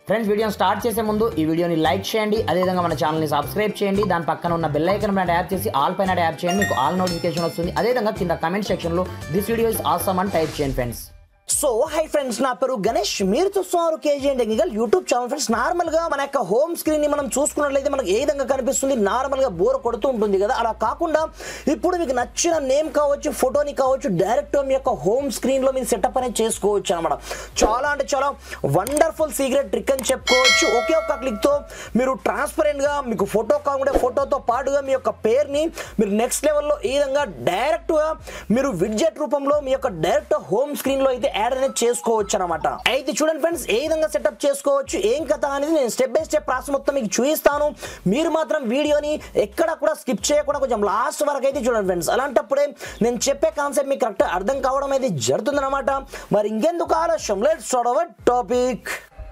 friends వీడియోని start చేసే ముందు ఈ వీడియోని లైక్ చేయండి అదేవిధంగా మన ఛానల్ని సబ్స్క్రైబ్ చేయండి దాని పక్కన ఉన్న బెల్ ఐకన్ పైన ట్యాప్ చేసి ఆల్ పైన ట్యాప్ చేయండి మీకు ఆల్ నోటిఫికేషన్ వస్తుంది అదేవిధంగా కింద కమెంట్ సెక్షన్లో దిస్ వీడియో ఇస్ ఆసమ్ అని టైప్ చేయండి ఫ్రెండ్స్ సో హై ఫ్రెండ్స్ నా పేరు గణేష్ మీరు చూస్తున్నారు KG and technical YouTube channel friends normal గా మన యొక్క హోమ్ స్క్రీన్ ని మనం చూసుకున్నట్లయితే మనకు ఏ విధంగా కనిపిస్తుంది నార్మల్ గా బోర్ కొడుతూ ఉంటుంది కదా అలా కాకుండా ఇప్పుడు మీకు నచ్చిన నేమ్ కావచ్చు ఫోటోని కావచ్చు డైరెక్ట్ మీ యొక్క హోమ్ స్క్రీన్ లో మీరు సెటప్ అనేది చేసుకోవచ్చు అనమాట చాలా అంటే చాలా వండర్ఫుల్ సీక్రెట్ ట్రిక్ అని చెప్పుకోవచ్చు ఒకే ఒక్క క్లిక్ తో మీరు ట్రాన్స్పరెంట్ గా మీకు ఫోటో కాకుండా ఫోటోతో పాటుగా మీ యొక్క పేరుని మీరు నెక్స్ట్ లెవెల్లో ఈ విధంగా డైరెక్ట్ గా మీరు విడ్జెట్ రూపంలో మీ యొక్క డైరెక్ట్ హోమ్ స్క్రీన్ లో అయితే యాడ్ అనేది చేసుకోవచ్చు అనమాట అయితే చూడండి ఫ్రెండ్స్ ఏ విధంగా సెటప్ చేసుకోవచ్చు ఏం కథ అనేది నేను స్టెప్ బై స్టెప్ ప్రాసెస్ మొత్తం మీకు చూపిస్తాను మీరు మాత్రం వీడియోని ఎక్కడ కూడా స్కిప్ చేయకుండా కొంచెం లాస్ట్ వరకు అయితే చూడండి ఫ్రెండ్స్ అలాంటప్పుడే నేను చెప్పే కాన్సెప్ట్ మీకు కరెక్ట్ అర్థం కావడం అయితే జరుగుతుంది అనమాట మరి ఇంకెందుకు ఆలస్యం లెట్స్ అవర్ టాపిక్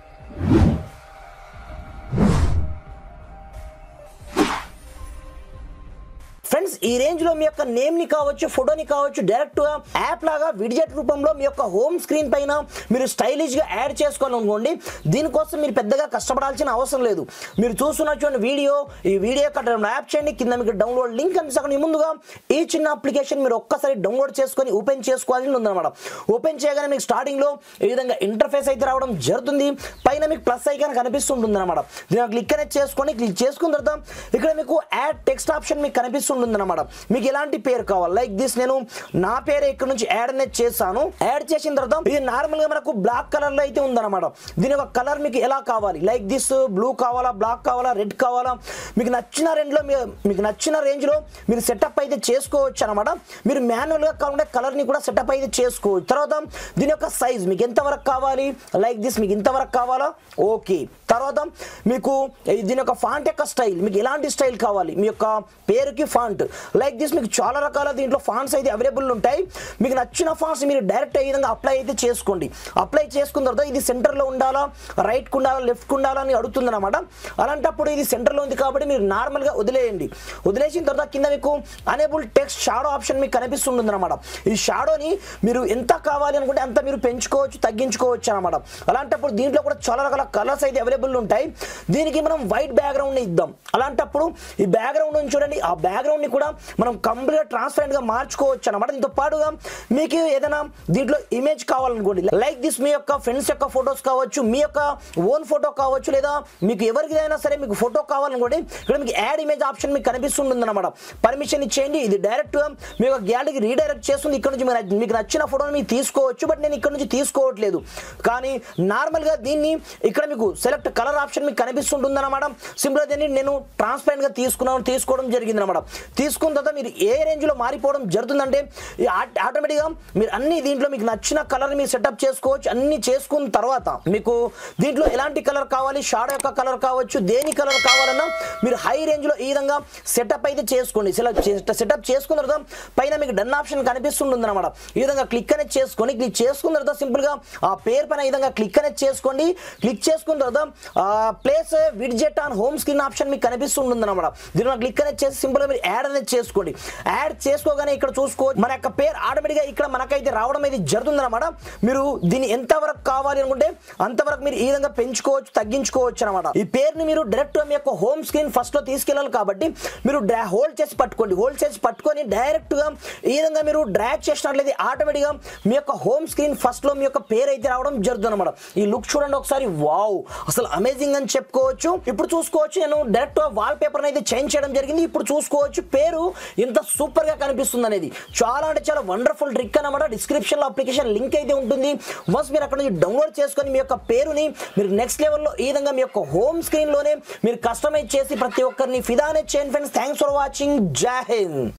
ఫ్రెండ్స్ ఈ రేంజ్ లో మీ యొక్క నేమ్ ని కావచ్చు ఫోటోని కావచ్చు డైరెక్ట్ గా యాప్ లాగా విడిజెట్ రూపంలో మీ యొక్క హోమ్ స్క్రీన్ పైన మీరు స్టైలిష్ గా యాడ్ చేసుకోవాలనుకోండి దీనికోసం మీరు పెద్దగా కష్టపడాల్సిన అవసరం లేదు మీరు చూస్తున్న చూడండి వీడియో ఈ వీడియో కట్టడం యాప్ చేయండి కింద మీకు డౌన్లోడ్ లింక్ కనిపిస్తుంది ముందుగా ఈ చిన్న అప్లికేషన్ మీరు ఒక్కసారి డౌన్లోడ్ చేసుకొని ఓపెన్ చేసుకోవాలని ఉందన్నమాట ఓపెన్ చేయగానే మీకు స్టార్టింగ్ లో ఈ విధంగా ఇంటర్ఫేస్ అయితే రావడం జరుగుతుంది పైన మీకు ప్లస్ ఐకాన్ కనిపిస్తుంటుంది అనమాట దీని క్లిక్ అనేది చేసుకొని క్లిక్ చేసుకున్న తర్వాత ఇక్కడ మీకు యాడ్ టెక్స్ట్ ఆప్షన్ మీకు కనిపిస్తుంటుంది అనమాట మీకు ఎలాంటి పేరు కావాలి లైక్ దిస్ నేను నా పేరు ఇక్కడ నుంచి యాడ్ అనేది చేస్తాను యాడ్ చేసిన తర్వాత ఇది నార్మల్ గా మనకు బ్లాక్ కలర్ లో అయితే ఉందన్నమాట దీని యొక్క కలర్ మీకు ఎలా కావాలి లైక్ దిస్ బ్లూ కావాలా బ్లాక్ కావాలా రెడ్ కావాలా మీకు నచ్చిన రేంజ్ లో మీ- మీకు నచ్చిన రేంజ్ లో మీరు సెటప్ అయితే చేసుకోవచ్చు అనమాట మీరు మాన్యువల్ గా కావాలంటే కలర్ ని కూడా సెటప్ అయితే చేసుకోవచ్చు తర్వాత దీని యొక్క సైజ్ మీకు ఎంత వరకు కావాలి లైక్ దిస్ మీకు ఇంతవరకు కావాలా ఓకే తర్వాత మీకు ఈ- దీని యొక్క ఫాంట్ యొక్క స్టైల్ మీకు ఎలాంటి స్టైల్ కావాలి మీ యొక్క పేరుకి ఫాంట్ లైక్ దిస్ మీకు చాలా రకాల దీంట్లో ఫాంట్స్ అయితే అవైలబుల్ ఉంటాయి మీకు నచ్చిన ఫాంట్స్ మీరు డైరెక్ట్ ఈ విధంగా అప్లై అయితే చేసుకోండి అప్లై చేసుకున్న తర్వాత ఇది సెంటర్లో ఉండాలా రైట్కి ఉండాలా లెఫ్ట్కి ఉండాలా అని అడుగుతుంది అనమాట అలాంటప్పుడు ఇది సెంటర్లో ఉంది కాబట్టి మీరు నార్మల్గా వదిలేయండి వదిలేసిన తర్వాత కింద మీకు అనేబుల్ టెక్స్ట్ షాడో ఆప్షన్ మీకు కనిపిస్తుంటుంది అనమాట ఈ షాడోని మీరు ఎంత కావాలి అనుకుంటే అంత మీరు పెంచుకోవచ్చు తగ్గించుకోవచ్చు అనమాట అలాంటప్పుడు దీంట్లో కూడా చాలా రకాల కలర్స్ అయితే అవైలబుల్ ఉంటాయి దీనికి మనం వైట్ బ్యాక్గ్రౌండ్ ఇద్దాం అలాంటప్పుడు ఈ బ్యాక్గ్రౌండ్ చూడండి ఆ బ్యాక్గ్రౌండ్ ని కూడా మనం కంప్లీట్ ట్రాన్స్పరెంట్ గా మార్చుకోవచ్చు అనమాట దీంతో పాటుగా మీకు ఏదైనా దీంట్లో ఇమేజ్ కావాలనుకోండి లైక్ దిస్ మీ యొక్క ఫ్రెండ్స్ యొక్క ఫొటోస్ కావచ్చు మీ యొక్క ఓన్ ఫోటో కావచ్చు లేదా మీకు ఎవరికైనా సరే మీకు ఫోటో కావాలనుకోండి ఇక్కడ మీకు యాడ్ ఇమేజ్ ఆప్షన్ మీకు కనిపిస్తుంటుంది అనమాట పర్మిషన్ ఇచ్చేయండి ఇది డైరెక్ట్ గా మీ యొక్క గ్యాలరీకి రీడైరెక్ట్ చేస్తుంది ఇక్కడ నుంచి మీరు మీకు నచ్చిన ఫోటోని మీకు తీసుకోవచ్చు బట్ నేను ఇక్కడ నుంచి తీసుకోవట్లేదు కానీ నార్మల్ గా దీన్ని ఇక్కడ మీకు సెలెక్ట్ కలర్ ఆప్షన్ మీకు కనిపిస్తుంటుంది అనమాట సింపుల్ దీన్ని నేను ట్రాన్స్పరెంట్ గా తీసుకున్నాను తీసుకోవడం జరిగింది అనమాట తీసుకున్న తర్వాత మీరు ఏ రేంజ్ లో మారిపోవడం జరుగుతుందంటే ఆటోమేటిక్ గా మీరు అన్ని దీంట్లో మీకు నచ్చిన కలర్ మీరు సెటప్ చేసుకోవచ్చు అన్ని చేసుకున్న తర్వాత మీకు దీంట్లో ఎలాంటి కలర్ కావాలి షాడో యొక్క కలర్ కావచ్చు దేని కలర్ కావాలన్నా మీరు హై రేంజ్ లో ఈ విధంగా సెటప్ అయితే చేసుకోండి సెటప్ చేసుకున్న తర్వాత పైన మీకు డన్ ఆప్షన్ కనిపిస్తుంటుంది అనమాట ఈ విధంగా క్లిక్ అనేది చేసుకొని క్లిక్ చేసుకున్న తర్వాత సింపుల్ గా ఆ పేరు పైన ఈ విధంగా క్లిక్ అనేది చేసుకోండి క్లిక్ చేసుకున్న తర్వాత place widget on home screen option మీకు కనిపిస్తుంటుంది అనమాట దీని క్లిక్ అనేది చేసి సింపుల్ గా మీరు యాడ్ అనేది చేసుకోండి యాడ్ చేసుకోగానే ఇక్కడ చూసుకోవచ్చు మన యొక్క పేరు ఆటోమేటిక్ గా ఇక్కడ మనకైతే రావడం అయితే జరుగుతుంది అనమాట మీరు దీన్ని ఎంత వరకు కావాలి అనుకుంటే అంతవరకు మీరు ఈ విధంగా పెంచుకోవచ్చు తగ్గించుకోవచ్చు అనమాట ఈ పేరుని మీరు డైరెక్ట్ మీ యొక్క హోమ్ స్క్రీన్ ఫస్ట్ లో తీసుకెళ్ళాలి కాబట్టి మీరు హోల్డ్ చేసి పట్టుకోండి హోల్డ్ చేసి పట్టుకొని డైరెక్ట్ గా ఈ విధంగా మీరు డ్రాగ్ చేసినట్లయితే ఆటోమేటిక్ గా మీ యొక్క హోమ్ స్క్రీన్ ఫస్ట్ లో మీ యొక్క పేరు అయితే రావడం జరుగుతుంది అనమాట ఈ లుక్ చూడండి ఒకసారి వావ్ అసలు అమేజింగ్ అని చెప్పుకోవచ్చు ఇప్పుడు చూసుకోవచ్చు నేను డైరెక్ట్ వాల్ పేపర్ అయితే చేంజ్ చేయడం జరిగింది ఇప్పుడు చూసుకోవచ్చు పేరు ఎంత సూపర్ గా కనిపిస్తుంది అనేది చాలా అంటే చాలా వండర్ఫుల్ ట్రిక్ అనమాట డిస్క్రిప్షన్ లో అప్లికేషన్ లింక్ అయితే ఉంటుంది వన్స్ మీరు అక్కడ నుంచి డౌన్లోడ్ చేసుకొని మీ యొక్క పేరుని మీరు నెక్స్ట్ లెవెల్లో ఈ విధంగా మీ యొక్క హోమ్ స్క్రీన్ లోనే మీరు కస్టమైజ్ చేసి ప్రతి ఒక్కరిని ఫిదా అనేది చేయండి ఫ్రెండ్స్ థ్యాంక్స్ ఫర్ వాచింగ్ జై హింద్